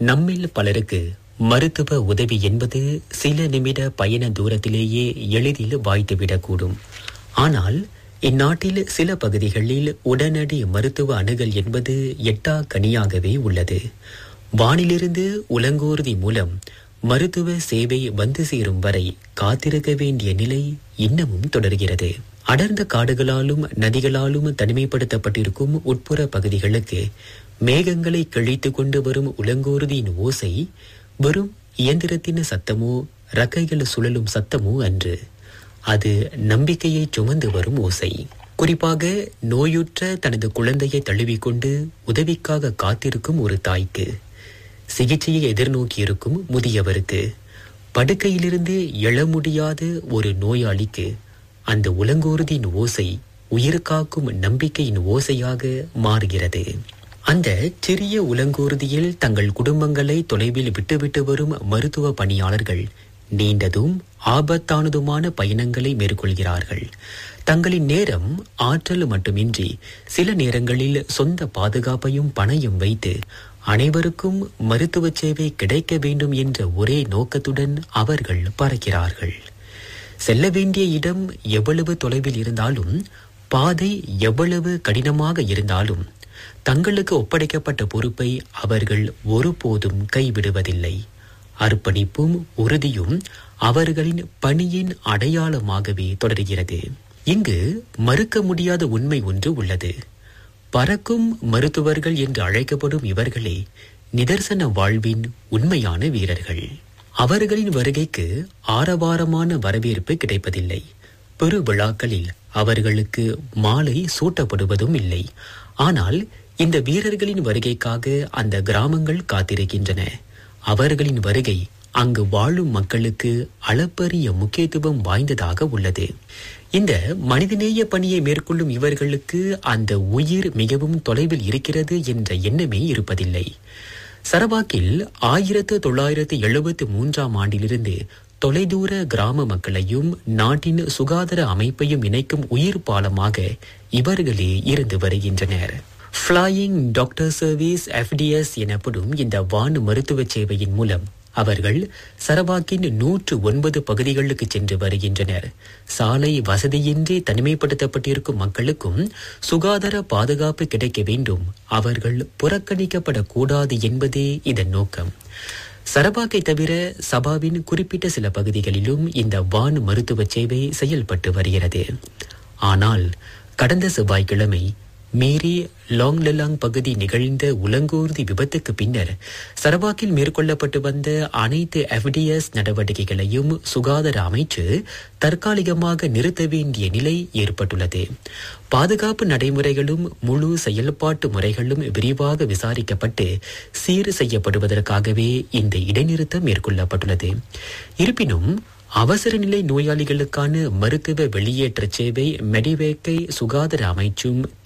நம்மில் பலருக்கு மருத்துவ உதவி என்பது சில நிமிட பயண தூரத்திலேயே எளிதில் வாய்த்துவிடக்கூடும் ஆனால் இந்நாட்டில் சில பகுதிகளில் உடனடி மருத்துவ அணுகல் என்பது எட்டா கனியாகவே உள்ளது வானிலிருந்து உலங்கோர்தி மூலம் மருத்துவ சேவை வந்து சேரும் வரை காத்திருக்க வேண்டிய நிலை இன்னமும் தொடர்கிறது அடர்ந்த காடுகளாலும் நதிகளாலும் தனிமைப்படுத்தப்பட்டிருக்கும் உட்புற பகுதிகளுக்கு மேகங்களை கிழித்து கொண்டு வரும் உலங்கோருதியின் ஓசை வெறும் இயந்திரத்தின் சத்தமோ ரக்கைகள் சுழலும் சத்தமோ அன்று அது நம்பிக்கையை சுமந்து வரும் ஓசை குறிப்பாக நோயுற்ற தனது குழந்தையை தழுவிக்கொண்டு உதவிக்காக காத்திருக்கும் ஒரு தாய்க்கு சிகிச்சையை எதிர்நோக்கி இருக்கும் முதியவருக்கு படுக்கையிலிருந்து எழ முடியாத ஒரு நோயாளிக்கு அந்த உலங்கோருதின் ஓசை உயிர் காக்கும் நம்பிக்கையின் ஓசையாக மாறுகிறது அந்த சிறிய உலங்கூர்தியில் தங்கள் குடும்பங்களை தொலைவில் விட்டுவிட்டு வரும் மருத்துவ பணியாளர்கள் நீண்டதும் ஆபத்தானதுமான பயணங்களை மேற்கொள்கிறார்கள் தங்களின் நேரம் ஆற்றல் மட்டுமின்றி சில நேரங்களில் சொந்த பாதுகாப்பையும் பணையும் வைத்து அனைவருக்கும் மருத்துவ சேவை கிடைக்க வேண்டும் என்ற ஒரே நோக்கத்துடன் அவர்கள் பறக்கிறார்கள் செல்ல வேண்டிய இடம் எவ்வளவு தொலைவில் இருந்தாலும் பாதை எவ்வளவு கடினமாக இருந்தாலும் தங்களுக்கு ஒப்படைக்கப்பட்ட பொறுப்பை அவர்கள் ஒருபோதும் கைவிடுவதில்லை அர்ப்பணிப்பும் உறுதியும் அவர்களின் பணியின் அடையாளமாகவே தொடர்கிறது இங்கு மறுக்க முடியாத உண்மை ஒன்று உள்ளது பறக்கும் மருத்துவர்கள் என்று அழைக்கப்படும் இவர்களே நிதர்சன வாழ்வின் உண்மையான வீரர்கள் அவர்களின் வருகைக்கு ஆரவாரமான வரவேற்பு கிடைப்பதில்லை பெரு விழாக்களில் அவர்களுக்கு மாலை சூட்டப்படுவதும் இல்லை ஆனால் இந்த வீரர்களின் வருகைக்காக அந்த கிராமங்கள் காத்திருக்கின்றன அவர்களின் வருகை அங்கு வாழும் மக்களுக்கு அளப்பரிய முக்கியத்துவம் வாய்ந்ததாக உள்ளது இந்த மனிதநேய பணியை மேற்கொள்ளும் இவர்களுக்கு அந்த உயிர் மிகவும் தொலைவில் இருக்கிறது என்ற எண்ணமே இருப்பதில்லை சரவாக்கில் ஆயிரத்து தொள்ளாயிரத்து எழுபத்தி மூன்றாம் ஆண்டிலிருந்து தொலைதூர கிராம மக்களையும் நாட்டின் சுகாதார அமைப்பையும் இணைக்கும் உயிர் பாலமாக இவர்களே இருந்து வருகின்றனர் ஃப்ளையிங் டாக்டர் சர்வீஸ் எஃப்டிஎஸ் எனப்படும் இந்த வான் மருத்துவ சேவையின் மூலம் அவர்கள் சரவாக்கின் நூற்று ஒன்பது பகுதிகளுக்கு சென்று வருகின்றனர் சாலை வசதியின்றி தனிமைப்படுத்தப்பட்டிருக்கும் மக்களுக்கும் சுகாதார பாதுகாப்பு கிடைக்க வேண்டும் அவர்கள் புறக்கணிக்கப்படக்கூடாது என்பதே இதன் நோக்கம் சரபாக்கை தவிர சபாவின் குறிப்பிட்ட சில பகுதிகளிலும் இந்த வான் மருத்துவ சேவை செயல்பட்டு வருகிறது ஆனால் கடந்த செவ்வாய்க்கிழமை மீறி லாங்லெலாங் பகுதி நிகழ்ந்த உலங்கூர்தி விபத்துக்கு பின்னர் சரவாக்கில் மேற்கொள்ளப்பட்டு வந்த அனைத்து எஃப்டிஎஸ் நடவடிக்கைகளையும் சுகாதார அமைச்சு தற்காலிகமாக நிறுத்த வேண்டிய நிலை ஏற்பட்டுள்ளது பாதுகாப்பு நடைமுறைகளும் முழு செயல்பாட்டு முறைகளும் விரிவாக விசாரிக்கப்பட்டு சீர் செய்யப்படுவதற்காகவே இந்த இடைநிறுத்தம் மேற்கொள்ளப்பட்டுள்ளது இருப்பினும் அவசர நிலை நோயாளிகளுக்கான மருத்துவ வெளியேற்ற சேவை மெடிவேக்கை சுகாதார அமைச்சும்